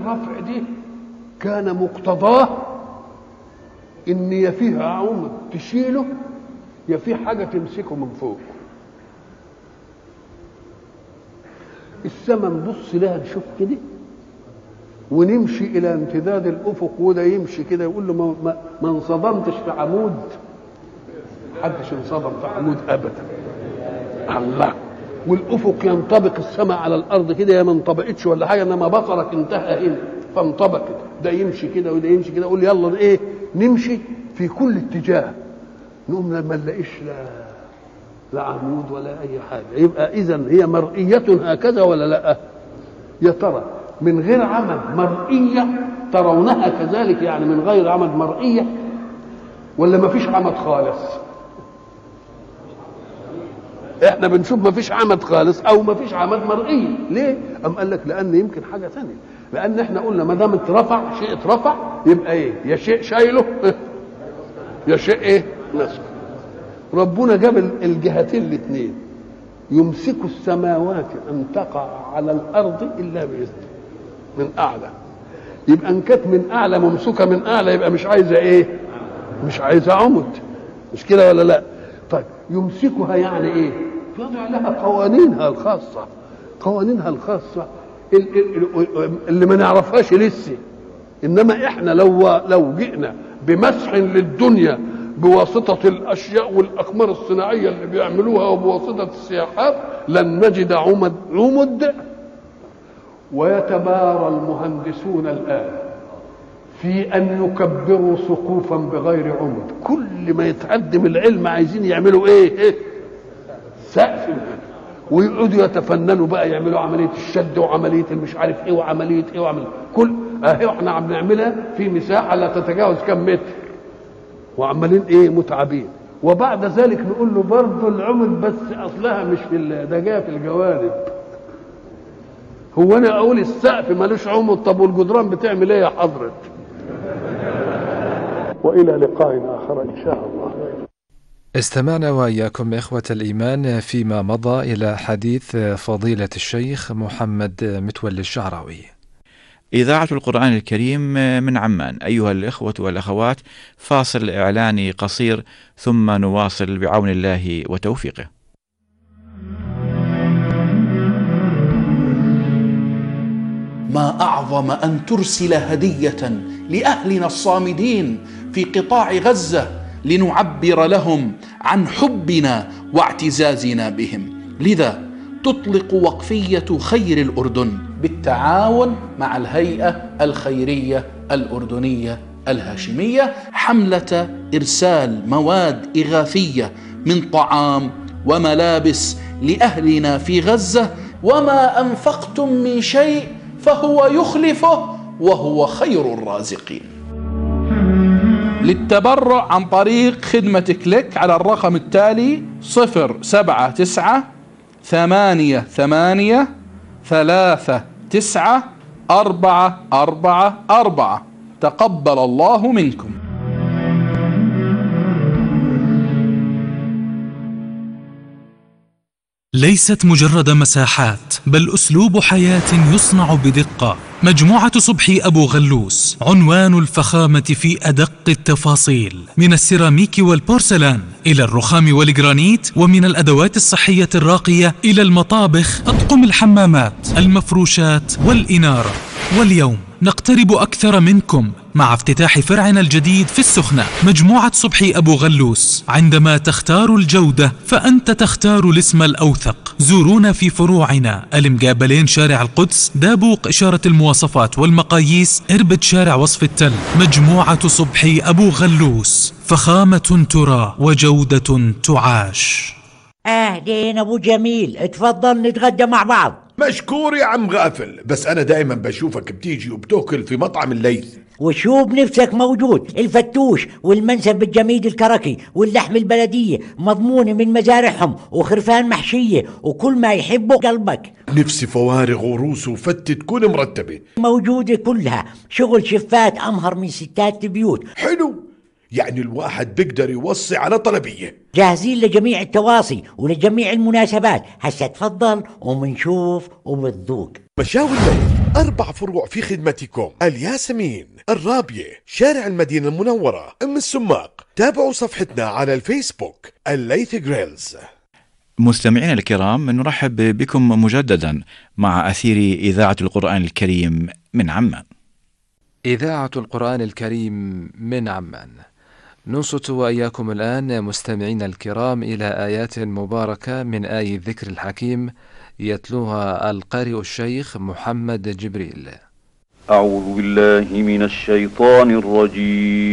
الرفع دي كان مقتضاه ان يا فيه عمود تشيله يا فيه حاجه تمسكه من فوق السماء نبص لها نشوف كده ونمشي الى امتداد الافق وده يمشي كده يقول له ما, ما, ما انصدمتش في عمود محدش انصدم في عمود ابدا الله والافق ينطبق السماء على الارض كده يا ما انطبقتش ولا حاجه انما بصرك انتهى هنا فانطبقت ده يمشي كده وده يمشي كده يقول يلا ايه نمشي في كل اتجاه نقوم ما نلاقيش لا لا عمود ولا اي حاجه يبقى اذا هي مرئيه هكذا ولا لا يا ترى من غير عمد مرئيه ترونها كذلك يعني من غير عمد مرئيه ولا ما فيش عمد خالص احنا بنشوف ما فيش عمد خالص او ما فيش عمد مرئيه ليه ام قال لك لان يمكن حاجه ثانيه لان احنا قلنا ما دام اترفع شيء اترفع يبقى ايه يا شيء شايله يا شيء ايه نسخ ربنا جاب الجهتين الاثنين يمسك السماوات ان تقع على الارض الا باذنه من اعلى يبقى ان كانت من اعلى ممسوكه من اعلى يبقى مش عايزه ايه مش عايزه عمد مش كده ولا لا طيب يمسكها يعني ايه يضع لها قوانينها الخاصه قوانينها الخاصه اللي ما نعرفهاش لسه انما احنا لو لو جئنا بمسح للدنيا بواسطة الأشياء والأقمار الصناعية اللي بيعملوها وبواسطة السياحات لن نجد عمد عمد ويتبارى المهندسون الآن في أن يكبروا سقوفا بغير عمد كل ما يتقدم العلم عايزين يعملوا إيه, إيه؟ سقف ويقعدوا يتفننوا بقى يعملوا عملية الشد وعملية المش عارف إيه وعملية إيه وعملية كل أهي إحنا عم نعملها في مساحة لا تتجاوز كم متر وعمالين ايه متعبين وبعد ذلك نقول له برضه العمد بس اصلها مش في ده جايه في الجوانب هو انا اقول السقف ملوش عمد طب والجدران بتعمل ايه يا حضرة والى لقاء اخر ان شاء الله استمعنا واياكم اخوه الايمان فيما مضى الى حديث فضيله الشيخ محمد متولي الشعراوي إذاعة القرآن الكريم من عمان أيها الإخوة والأخوات فاصل إعلاني قصير ثم نواصل بعون الله وتوفيقه ما أعظم أن ترسل هدية لأهلنا الصامدين في قطاع غزة لنعبر لهم عن حبنا واعتزازنا بهم لذا تطلق وقفية خير الأردن بالتعاون مع الهيئة الخيرية الأردنية الهاشمية حملة إرسال مواد إغاثية من طعام وملابس لأهلنا في غزة وما أنفقتم من شيء فهو يخلفه وهو خير الرازقين للتبرع عن طريق خدمة كليك على الرقم التالي صفر سبعة تسعة ثمانية ثمانية ثلاثة تسعة أربعة أربعة أربعة تقبل الله منكم ليست مجرد مساحات بل أسلوب حياة يصنع بدقة مجموعة صبحي أبو غلوس عنوان الفخامة في أدق التفاصيل من السيراميك والبورسلان إلى الرخام والجرانيت ومن الأدوات الصحية الراقية إلى المطابخ أطقم الحمامات المفروشات والإنارة واليوم نقترب أكثر منكم مع افتتاح فرعنا الجديد في السخنة مجموعة صبحي أبو غلوس عندما تختار الجودة فأنت تختار الاسم الأوثق زورونا في فروعنا المقابلين شارع القدس دابوق إشارة المواصفات والمقاييس إربد شارع وصف التل مجموعة صبحي أبو غلوس فخامة ترى وجودة تعاش اهلين ابو جميل اتفضل نتغدى مع بعض مشكور يا عم غافل بس انا دايما بشوفك بتيجي وبتاكل في مطعم الليث وشو بنفسك موجود الفتوش والمنسف الجميد الكركي واللحم البلدية مضمونة من مزارعهم وخرفان محشية وكل ما يحبه قلبك نفسي فوارغ وروس وفتة تكون مرتبة موجودة كلها شغل شفات أمهر من ستات البيوت حلو يعني الواحد بيقدر يوصي على طلبية جاهزين لجميع التواصي ولجميع المناسبات هسا تفضل ومنشوف وبتذوق مشاوي الليل أربع فروع في خدمتكم الياسمين الرابية شارع المدينة المنورة أم السماق تابعوا صفحتنا على الفيسبوك الليث جريلز مستمعينا الكرام نرحب بكم مجددا مع أثير إذاعة القرآن الكريم من عمان إذاعة القرآن الكريم من عمان ننصت وإياكم الآن مستمعينا الكرام إلى آيات مباركة من آي الذكر الحكيم يتلوها القارئ الشيخ محمد جبريل أعوذ بالله من الشيطان الرجيم